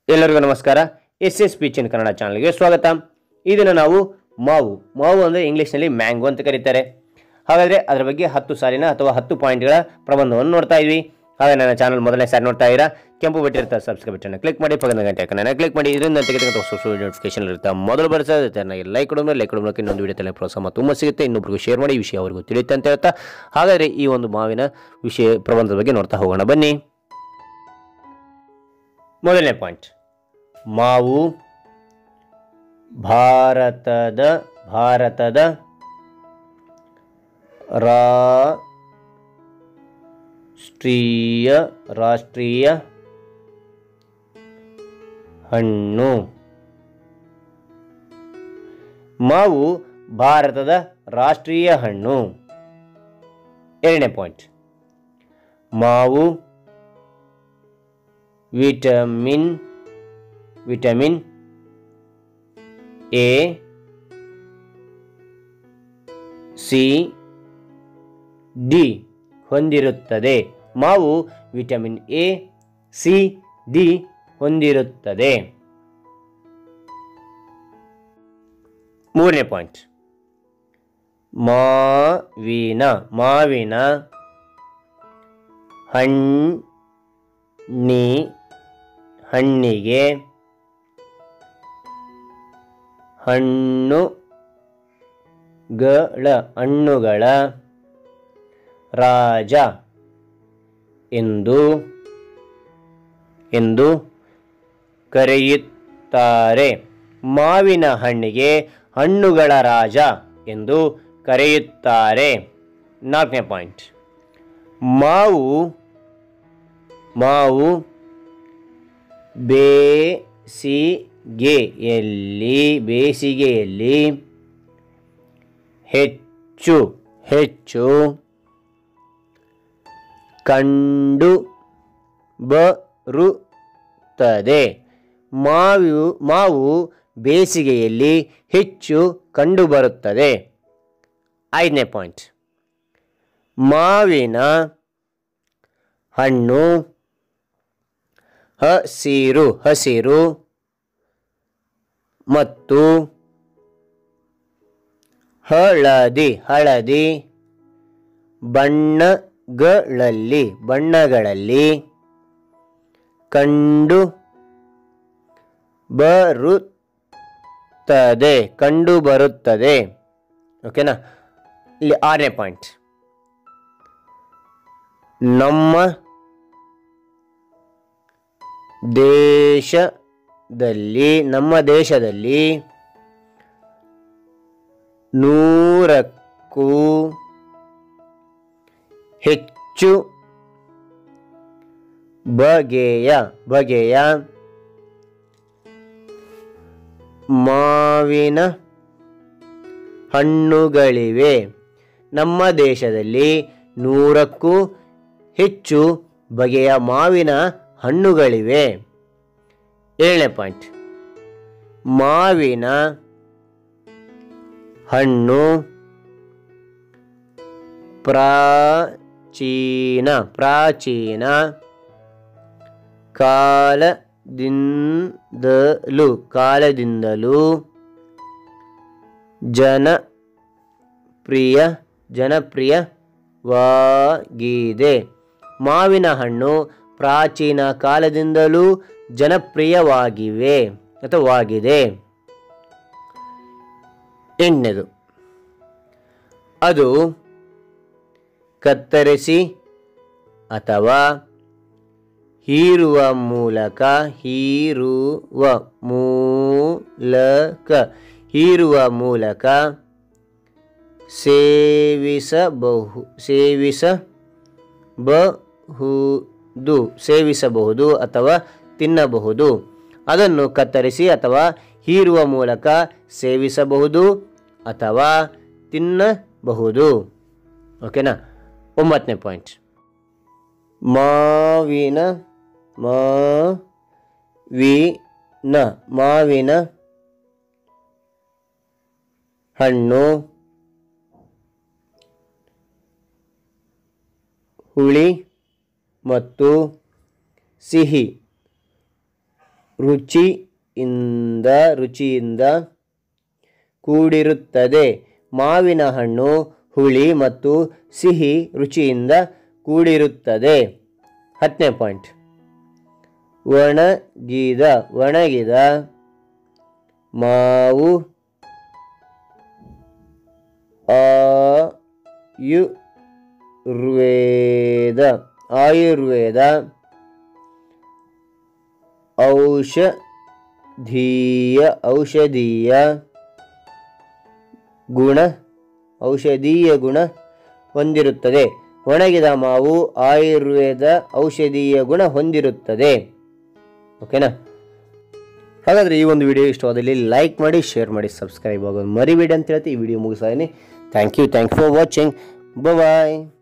ಎಲ್ಲರಿಗೂ ನಮಸ್ಕಾರ S S P ಚಿನ್ ಕನ್ನಡ ಚಾನಲ್ಗೆ ಸ್ವಾಗತ ಇದನ್ನು ನಾವು ಮಾವು ಮಾವು ಅಂದರೆ ಇಂಗ್ಲೀಷ್ನಲ್ಲಿ ಮ್ಯಾಂಗೋ ಅಂತ ಕರೀತಾರೆ ಹಾಗಾದರೆ ಅದರ ಬಗ್ಗೆ ಹತ್ತು ಸಾಲಿನ ಅಥವಾ ಹತ್ತು ಪಾಯಿಂಟ್ಗಳ ಪ್ರಬಂಧವನ್ನು ನೋಡ್ತಾ ಇದ್ವಿ ಹಾಗೆ ನನ್ನ ಚಾನಲ್ ಮೊದಲನೇ ಸಾರಿ ನೋಡ್ತಾ ಇದ್ದೀರಾ ಕೆಂಪು ಬಟ್ಟಿರ್ತಾರೆ ಸಬ್ಸ್ಕ್ರೈಬ್ ಬಟನ್ ಕ್ಲಿಕ್ ಮಾಡಿ ಪಕ್ಕದ ಗಂಟೆ ಹಾಕೋಣ ಕ್ಲಿಕ್ ಮಾಡಿ ಇದರಿಂದ ತೆಗೆದುಕೊಂಡ ಹೊಸ ನೋಟಿಫಿಕೇಶನ್ ಇರುತ್ತೆ ಮೊದಲು ಬರ್ತದೆ ನನಗೆ ಲೈಕ್ ಕೊಡೋಣ ಲೈಕ್ ಕೊಡೋಣ ಇನ್ನೊಂದು ವಿಡಿಯೋ ತಲೆ ಪ್ರೋತ್ಸಾಹ ತುಂಬ ಸಿಗುತ್ತೆ ಇನ್ನೊಬ್ರಿಗೂ ಶೇರ್ ಮಾಡಿ ಈ ವಿಷಯ ಅವ್ರಿಗೂ ತಿಳಿಯುತ್ತೆ ಅಂತ ಹೇಳ್ತಾ ಹಾಗಾದರೆ ಈ ಒಂದು ಮಾವಿನ ವಿಷಯ ಪ್ರಬಂಧದ ಬಗ್ಗೆ ನೋಡ್ತಾ ಹೋಗೋಣ ಬನ್ನಿ ಮೊದಲನೇ ಪಾಯಿಂಟ್ ಮಾವು ಭಾರತದ ಭಾರತದ ರಾಷ್ಟ್ರೀಯ ರಾಷ್ಟ್ರೀಯ ಹಣ್ಣು ಮಾವು ಭಾರತದ ರಾಷ್ಟ್ರೀಯ ಹಣ್ಣು ಎರಡನೇ ಪಾಯಿಂಟ್ ಮಾವು vitamin vitamin A C D ಹೊಂದಿರುತ್ತದೆ ಮಾವು ವಿಟಮಿನ್ ಎ ಸಿ ಡಿ ಹೊಂದಿರುತ್ತದೆ ಮೂರನೇ ಪಾಯಿಂಟ್ ಮಾವಿನ ಮಾವಿನ ಹಣ್ಣಿ ಹಣ್ಣಿಗೆ ಹಣ್ಣುಗಳ ಹಣ್ಣುಗಳ ರಾಜ ಎಂದು ಎಂದು ಕರೆಯುತ್ತಾರೆ ಮಾವಿನ ಹಣ್ಣಿಗೆ ಹಣ್ಣುಗಳ ರಾಜ ಎಂದು ಕರೆಯುತ್ತಾರೆ ನಾಲ್ಕನೇ ಪಾಯಿಂಟ್ ಮಾವು ಮಾವು ಬೇಸಿಗೆಯಲ್ಲಿ ಬೇಸಿಗೆಯಲ್ಲಿ ಹೆಚ್ಚು ಹೆಚ್ಚು ಕಂಡು ಬರುತ್ತದೆ ಮಾವು ಮಾವು ಬೇಸಿಗೆಯಲ್ಲಿ ಹೆಚ್ಚು ಕಂಡುಬರುತ್ತದೆ ಐದನೇ ಪಾಯಿಂಟ್ ಮಾವಿನ ಹಣ್ಣು ಹಸಿರು ಹಸಿರು ಮತ್ತು ಹಳದಿ ಹಳದಿ ಬಣ್ಣಗಳಲ್ಲಿ ಬಣ್ಣಗಳಲ್ಲಿ ಕಂಡು ಬರುತ್ತದೆ ಕಂಡು ಬರುತ್ತದೆ ಓಕೆನಾ ಇಲ್ಲಿ ಆರನೇ ಪಾಯಿಂಟ್ ನಮ್ಮ ದೇಶದಲ್ಲಿ ನಮ್ಮ ದೇಶದಲ್ಲಿ ನೂರಕ್ಕೂ ಹೆಚ್ಚು ಬಗೆಯ ಬಗೆಯ ಮಾವಿನ ಹಣ್ಣುಗಳಿವೆ ನಮ್ಮ ದೇಶದಲ್ಲಿ ನೂರಕ್ಕೂ ಹೆಚ್ಚು ಬಗೆಯ ಮಾವಿನ ಹಣ್ಣುಗಳಿವೆ ಏಳನೇ ಪಾಯಿಂಟ್ ಮಾವಿನ ಹಣ್ಣು ಪ್ರಾಚೀನ ಪ್ರಾಚೀನ ಕಾಲದಿಂದಲೂ ಕಾಲದಿಂದಲೂ ಜನಪ್ರಿಯ ಜನಪ್ರಿಯವಾಗಿದೆ ಮಾವಿನ ಹಣ್ಣು ಪ್ರಾಚೀನ ಕಾಲದಿಂದಲೂ ಜನಪ್ರಿಯವಾಗಿವೆ ಅಥವಾ ವಾಗಿದೆ ಎಂಟನೇದು ಅದು ಕತ್ತರಿಸಿ ಅಥವಾ ಹೀರುವ ಮೂಲಕ ಹೀರುವ ಮೂಲಕ ಹೀರುವ ಮೂಲಕ ಸೇವಿಸಬಹು ಸೇವಿಸಬಹುದು ಸೇವಿಸಬಹುದು ಅಥವಾ ತಿನ್ನಬಹುದು ಅದನ್ನು ಕತ್ತರಿಸಿ ಅಥವಾ ಹೀರುವ ಮೂಲಕ ಸೇವಿಸಬಹುದು ಅಥವಾ ತಿನ್ನಬಹುದು ಓಕೆನಾ ಒಂಬತ್ತನೇ ಪಾಯಿಂಟ್ ಮಾವಿನ ಮಾವಿನ ಮಾವಿನ ಹಣ್ಣು ಹುಳಿ ಮತ್ತು ಸಿಹಿ ರುಚಿಯಿಂದ ರುಚಿಯಿಂದ ಕೂಡಿರುತ್ತದೆ ಮಾವಿನ ಹಣ್ಣು ಹುಳಿ ಮತ್ತು ಸಿಹಿ ರುಚಿಯಿಂದ ಕೂಡಿರುತ್ತದೆ ಹತ್ತನೇ ಪಾಯಿಂಟ್ ಒಣಗಿದ ಒಣಗಿದ ಮಾವು ಆಯುರ್ವೇದ ಆಯುರ್ವೇದ ಔಷಧೀಯ ಔಷಧೀಯ ಗುಣ ಔಷಧೀಯ ಗುಣ ಹೊಂದಿರುತ್ತದೆ ಒಣಗಿದ ಮಾವು ಆಯುರ್ವೇದ ಔಷಧೀಯ ಗುಣ ಹೊಂದಿರುತ್ತದೆ ಓಕೆನಾ ಹಾಗಾದರೆ ಈ ಒಂದು ವಿಡಿಯೋ ಇಷ್ಟವಾದಲ್ಲಿ ಲೈಕ್ ಮಾಡಿ ಶೇರ್ ಮಾಡಿ ಸಬ್ಸ್ಕ್ರೈಬ್ ಆಗೋದು ಮರಿಬೇಡಿ ಅಂತ ಹೇಳ್ತಿ ಈ ವಿಡಿಯೋ ಮುಗಿಸ್ತಾ thank you thank for watching bye